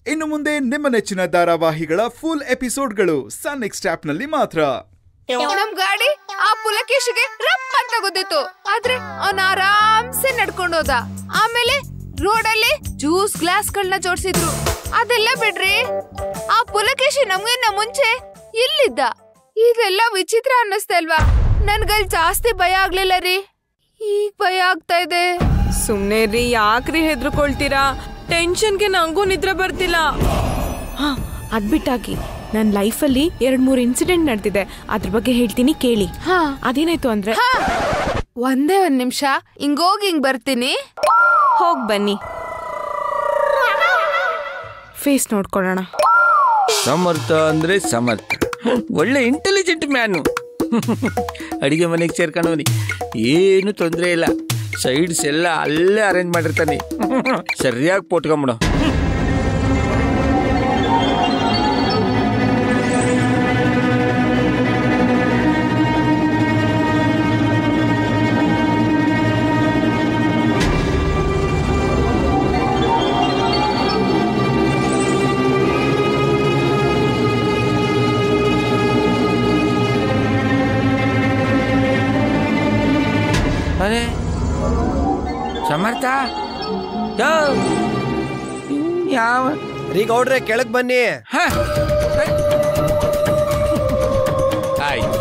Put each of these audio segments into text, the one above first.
ಇನ್ನು ಮುಂದೆ ನಿಮ್ಮ ನೆಚ್ಚಿನ ಧಾರಾವಾಹಿಗಳ ಫುಲ್ ಎಪಿಸೋಡ್ಗಳು ಸನ್ ನೆಕ್ಸ್ಟ್ ಆಪ್ನಲ್ಲಿ ಮಾತ್ರ ನಮ್ ಗಾಡಿ ಆ ಪುಲಕೇಶಿಗೆ ರಪ್ ಅಂತ ಗೊತ್ತಿತ್ತು ಆದ್ರೆ ಅವನ್ ಆರಾಮ್ಸೆ ನಡ್ಕೊಂಡ್ ಹೋದ ಆಮೇಲೆ ರೋಡಲ್ಲಿ ಜ್ಯೂಸ್ ಗ್ಲಾಸ್ ಗಳನ್ನ ಜೋಡ್ಸಿದ್ರು ಅದೆಲ್ಲ ಬಿಡ್ರಿ ಆ ಪುಲಕೇಶಿ ನಮ್ಗಿನ್ನ ಮುಂಚೆ ಇಲ್ಲಿದ್ದ ಇದೆಲ್ಲ ವಿಚಿತ್ರ ಅನ್ನಿಸ್ತಾ ಇಲ್ವಾ ನನ್ಗಲ್ ಜಾಸ್ತಿ ಭಯ ಆಗ್ಲಿಲ್ಲ ರೀ ಈಗ ಭಯ ಆಗ್ತಾ ಇದೆ ಸುಮ್ನೆ ರೀ ಯಾಕ್ರಿ ಹೆದ್ರುಕೊಳ್ತೀರಾ ಟೆನ್ಷನ್ಗೆ ನಂಗೂ ನಿದ್ರೆ ಬರ್ತಿಲ್ಲ ಹಾ ಅದ್ಬಿಟ್ಟಾಕಿ ನನ್ನ ಲೈಫಲ್ಲಿ ಎರಡ್ ಮೂರು ಇನ್ಸಿಡೆಂಟ್ ನಡೆದಿದೆ ಅದ್ರ ಬಗ್ಗೆ ಹೇಳ್ತೀನಿ ಕೇಳಿ ಹಾ ಅದೇನಾಯ್ತು ಅಂದ್ರೆ ಹಾ ಒಂದೇ ಒಂದ್ ನಿಮಿಷ ಹಿಂಗೋಗಿ ಹಿಂಗ್ ಬರ್ತೀನಿ ಹೋಗ್ ಬನ್ನಿ ಫೇಸ್ ನೋಡ್ಕೊಳ್ಳೋಣ ಸಮರ್ಥ ಅಂದ್ರೆ ಸಮರ್ಥ ಒಳ್ಳೆ ಇಂಟೆಲಿಜೆಂಟ್ ಮ್ಯಾನು ಅಡಿಗೆ ಮನೆಗೆ ಸೇರ್ಕೊಂಡವನಿ ಏನು ತೊಂದರೆ ಇಲ್ಲ ಸೈಡ್ಸ್ ಎಲ್ಲ ಅಲ್ಲೇ ಅರೇಂಜ್ ಮಾಡಿರ್ತಾನೆ ಸರಿಯಾಗಿ ಪೋಟ್ಕೊಂಬಿಡು ಅರೆ ಸಮರ್ಥ ಯೋ ಯಾವ ರೀ ಗೌಡ್ರೆ ಕೆಳಗ್ ಬನ್ನಿ ಹ? ಆಯ್ತು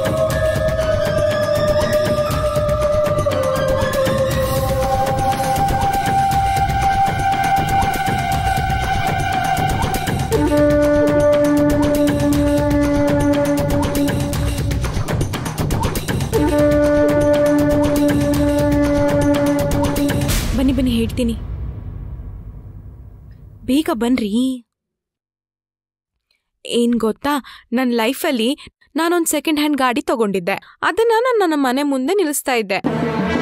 ಬನ್ನಿ ಬನ್ನಿ ಹೇಳ್ತೀನಿ ಬೇಗ ಬನ್ರಿ ಏನ್ ಗೊತ್ತಾ ನನ್ನ ಲೈಫಲ್ಲಿ ನಾನೊಂದು ಸೆಕೆಂಡ್ ಹ್ಯಾಂಡ್ ಗಾಡಿ ತಗೊಂಡಿದ್ದೆ ಅದನ್ನ ನಾನು ನನ್ನ ಮನೆ ಮುಂದೆ ನಿಲ್ಲಿಸ್ತಾ ಇದ್ದೆ